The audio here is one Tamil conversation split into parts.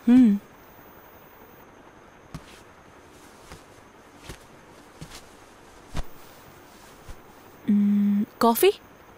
ம் காஃபி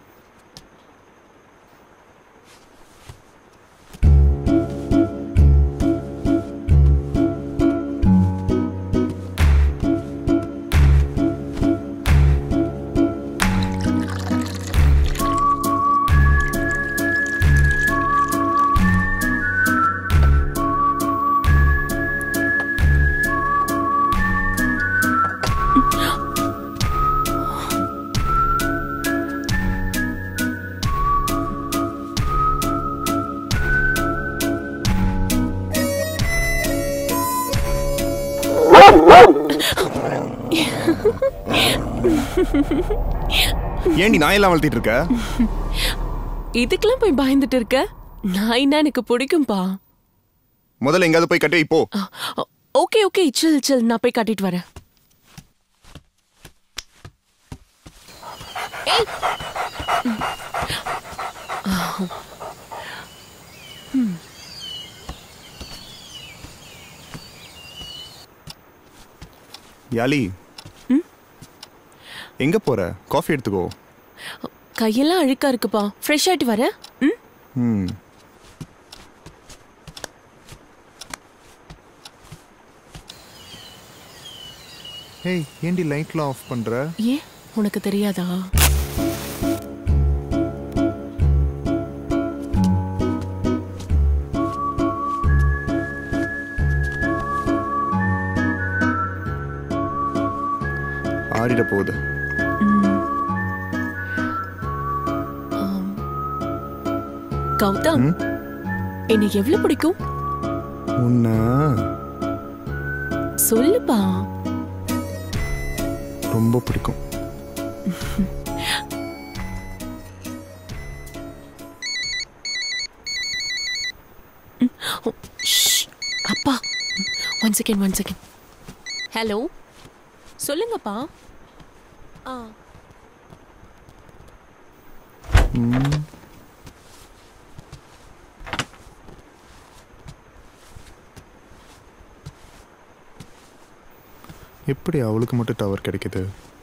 ஏண்டி நாயெல்லாம் வளர்த்திட்டு இருக்க இதுக்கெல்லாம் போய் பயந்துட்டு இருக்க நாய்னா எனக்கு பிடிக்கும்பா முதல்ல எங்கேயாவது போய் கட்டி இப்போ ஓகே ஓகே சில் சில் நான் போய் காட்டிட்டு வரேன் ஏய். ம். யாலி எங்க போற காஃபி எடுத்துக்கோ கையெல்லாம் அழுக்கா இருக்குப்பா ஃப்ரெஷ் ஆயிட்டு வரேன் ம் ம் ஏய் ஏண்டி லைட்லாம் ஆஃப் பண்ற ஏன் உனக்கு தெரியாதா ஆறிட போகுது கௌதம் ம்? என்னை எவ்வளவு பிடிக்கும் உன்ன சொல்லுப்பா ரொம்ப பிடிக்கும் ஓ, ஷ். அப்பா one second one second hello சொல்லுங்கப்பா ஆ ம். எப்படி அவளுக்கு மட்டும் டவர் கிடைக்குது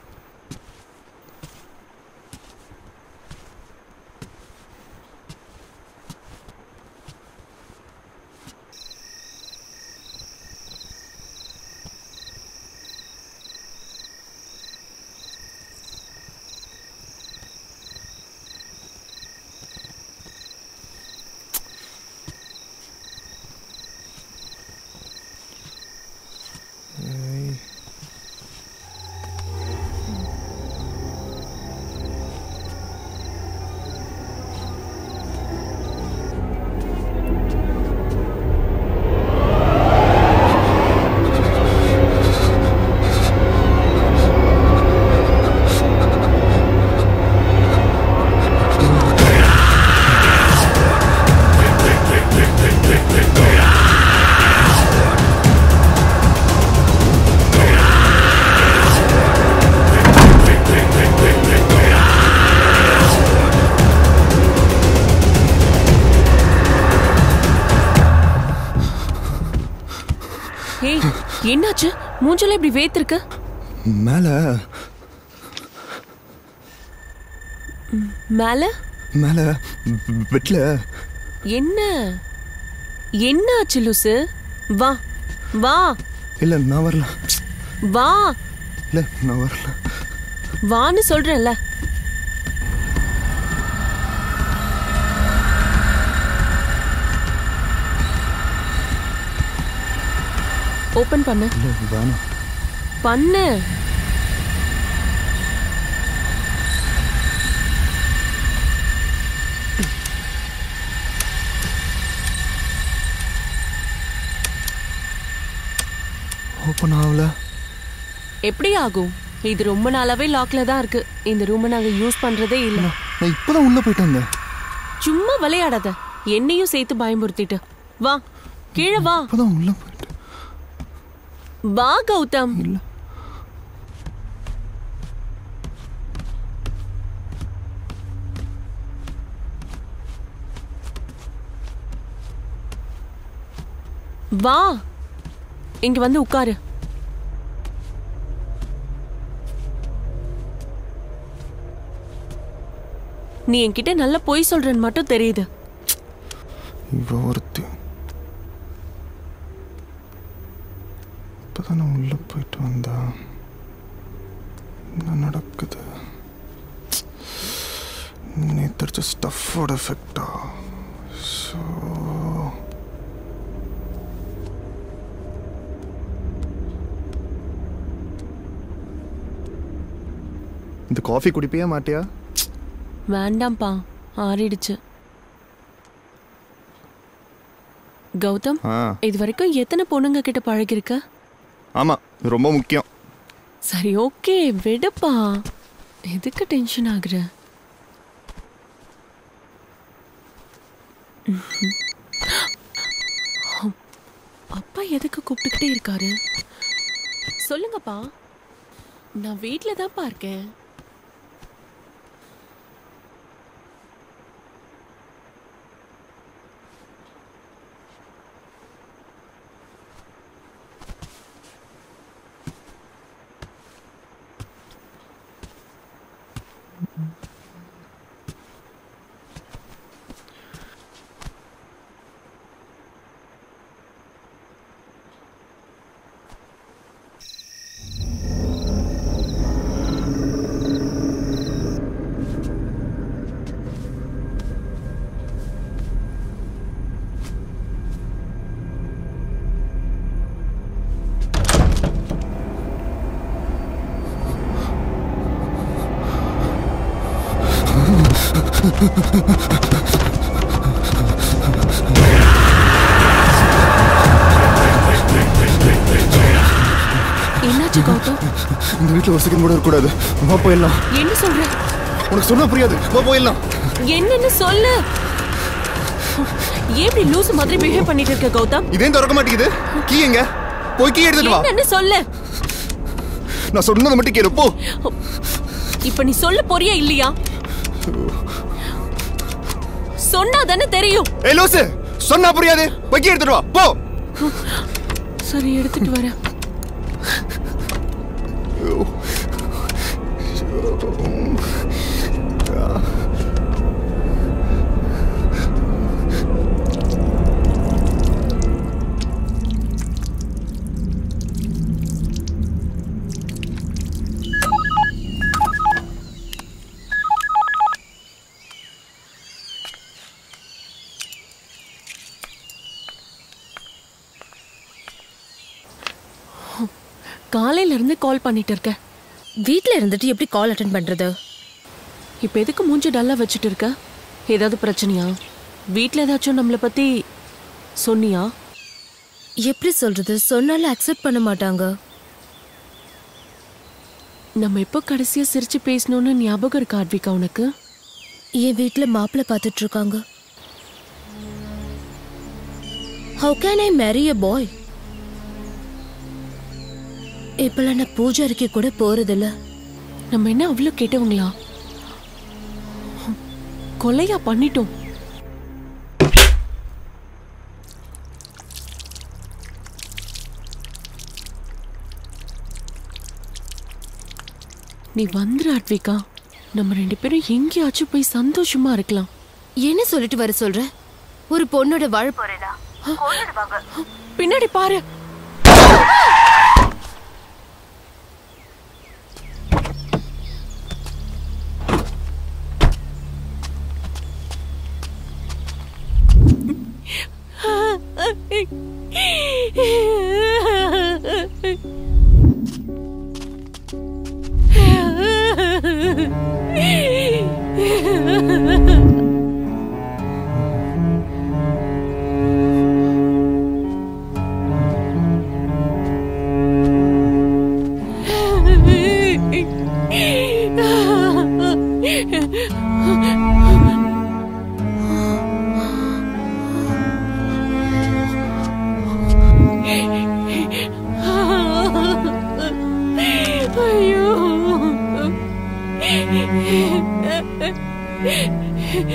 ஏய். ஏய் என்னாச்சு மூஞ்சல இப்படி வேத்திருக்கு மேல மேல மேல பெட்ல என்ன என்ன ஆச்சு லூசு வா வா இல்ல நான் வரல வா இல்ல நான் வரல வான்னு சொல்றேன்ல ஓபன் பண்ணு இல்ல வேணாம் பண்ணு ஓப்பன் ஆகல எப்படி ஆகும் இது ரொம்ப நாளாவே லாக்ல தான் இருக்கு இந்த ரூமை நாங்க யூஸ் பண்றதே இல்ல நான் இப்பதான் உள்ள போயிட்டு வந்தேன் சும்மா விளையாடாத என்னையும் சேர்த்து பயமுறுத்திட்டு வா கீழே வா இப்பதான் உள்ள போயிட்டு வா கௌதம் இல்ல வா இங்க வந்து உட்காரு நீ என்கிட்ட நல்ல பொய் சொல்றேன்னு மட்டும் தெரியுது இவ ஒருத்தி இப்போதான் நான் உள்ள போயிட்டு வந்தா என்ன நடக்குது நேத்தடிச்ச ஸ்டஃபோட எஃபெக்டா ஸோ இந்த காஃபி குடிப்பியா மாட்டியா வேண்டாம்ப்பா ஆறிடுச்சு கௌதம் ஆ இது வரைக்கும் எத்தனை பொண்ணுங்க கிட்ட பழகிருக்க ஆமாம் இது ரொம்ப முக்கியம் சரி ஓகே விடுப்பா எதுக்கு டென்ஷன் ஆகுற ம்ஹும். அப்பா எதுக்கு கூப்பிட்டுக்கிட்டே இருக்காரு சொல்லுங்கப்பா நான் வீட்ல தான்ப்பா இருக்கேன் என்னாச்சு கௌதம் இந்த வீட்டில் ஒரு செகண்ட் கூட இருக்கக்கூடாது வா போயிடலாம் என்ன சொல்ற உனக்கு சொன்னா புரியாது வா போயிடலாம் என்னன்னு சொல்லு ஏன் இப்படி லூசு மாதிரி பிஹேவ் பண்ணிட்டு இருக்க கௌதம் இதே திறக்க மாட்டேங்குது கீ எங்க போய் கீ எடுத்துட்டு வா என்னன்னு சொல்லு நான் சொன்னதை மட்டும் கேளு போ இப்ப நீ சொல்ல போறியா இல்லையா சொன்னா தானே தெரியும் ஏய் லூசு சொன்னா புரியாது போய் கீ எடுத்துட்டு வா போ சரி எடுத்துட்டு வரேன் காலையில இருந்து கால் பண்ணிட்டு இருக்க வீட்ல இருந்துட்டு எப்படி கால் அட்டன் பண்றது இப்ப எதுக்கு மூஞ்சி டல்லா வச்சுட்டு இருக்க ஏதாவது பிரச்சனையா வீட்ல ஏதாச்சும் நம்மள பத்தி சொன்னியா எப்படி சொல்றது சொன்னாலும் அக்செப்ட் பண்ண மாட்டாங்க நம்ம எப்போ கடைசியா சிரிச்சு பேசணும்னு ஞாபகம் இருக்கா ஆட்விகா உனக்கு என் வீட்ல மாப்பிள்ளை பார்த்துட்டு இருக்காங்க ஹவு கேன் ஐ மேரி எ பாய் இப்பெல்லாம் நான் பூஜாரிக்கு கூட போறதில்ல நம்ம என்ன அவ்வளோ கேட்டவங்களா கொலையா பண்ணிட்டோம் நீ வந்துரு ஆட்விகா நம்ம ரெண்டு பேரும் எங்கேயாச்சும் போய் சந்தோஷமா இருக்கலாம் என்ன சொல்லிட்டு வர சொல்ற ஒரு பொண்ணோட வாழ பின்னாடி பாரு ஐயோ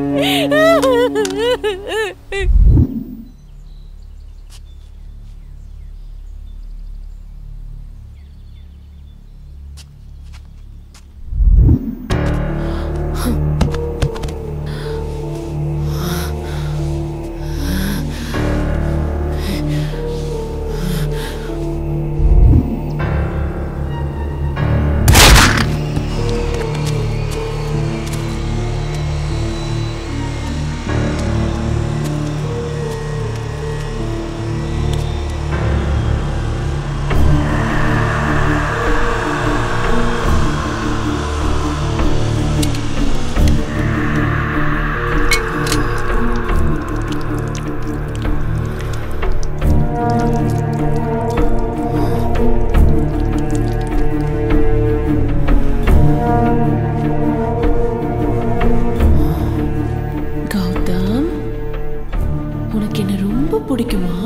கௌதம் உனக்கு என்ன ரொம்ப பிடிக்குமா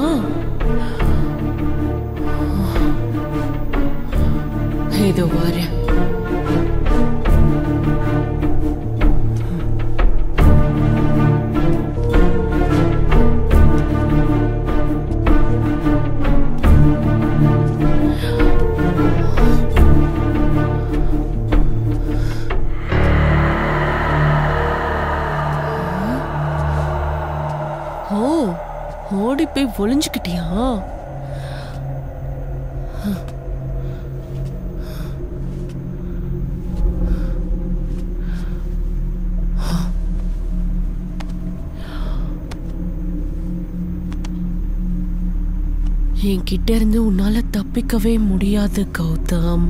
ஏதோ வரேன் ஓ ஓடி போய் ஒளிஞ்சுக்கிட்டியா என்கிட்ட இருந்து உன்னால தப்பிக்கவே முடியாது Gautham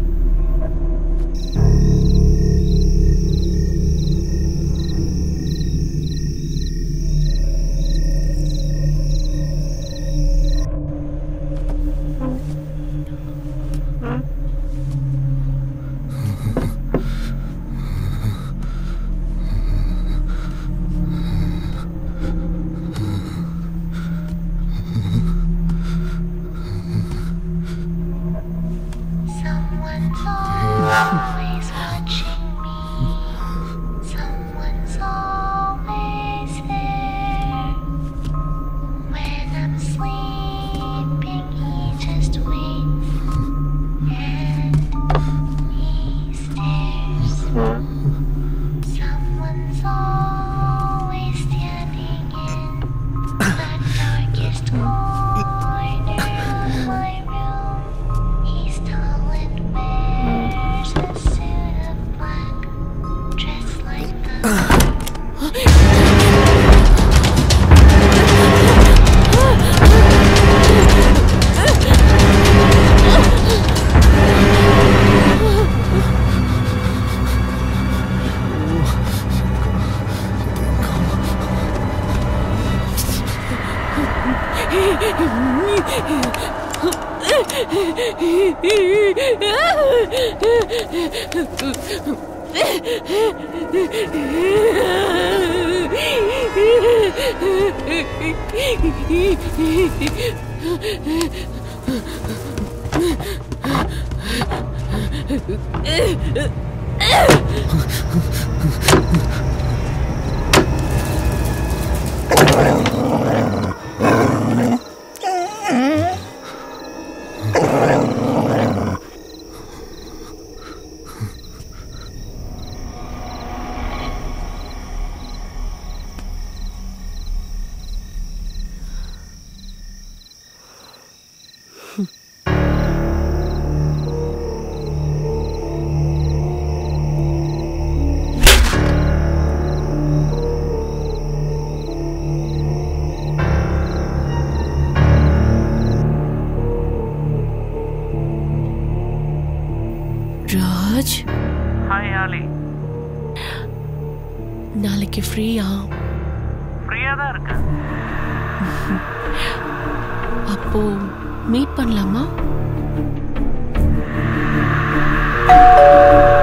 Someone's always watching me. Someone's always there. When I'm sleeping, he just waits and he stares. Someone's always standing in the darkest corner of my room. He's tall and wears a suit of black, dressed like the. Raj hi Ali நாளைக்கு ஃப்ரீயா ஃப்ரீயாக தான் இருக்கேன் அப்போ மீட் பண்ணலாமா Thank